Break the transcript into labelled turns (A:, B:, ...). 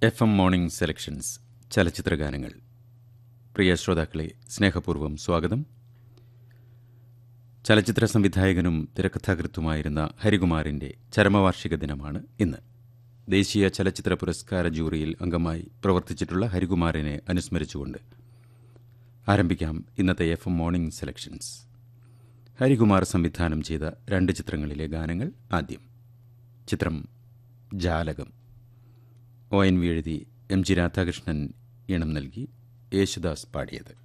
A: F M morning selections ചലച്ചിത്ര ഗാനങ്ങൾ പ്രിയ ശ്രോതാക്കളെ സ്നേഹപൂർവ്വം സ്വാഗതം ചലച്ചിത്ര സംവിധായകനും തിരക്കഥാകൃത്തുമായിരുന്ന ഹരികുമാറിന്റെ ചരമവാർഷിക ദിനമാണ് ഇന്ന് ദേശീയ ചലച്ചിത്ര പുരസ്കാര ജൂറിയിൽ അംഗമായി പ്രവർത്തിച്ചിട്ടുള്ള ഹരികുമാറിനെ അനുസ്മരിച്ചുകൊണ്ട് ആരംഭിക്കാം ഇന്നത്തെ F M morning selections Harikumar സംവിധാനം ചെയ്ത രണ്ട് ചിത്രങ്ങളിലെ ഗാനങ്ങൾ ആദ്യം ചിത്രം ജാലകം ഒ എൻ വി എഴുതി എം ജി രാധാകൃഷ്ണൻ ഈണം നൽകി യേശുദാസ് പാടിയത്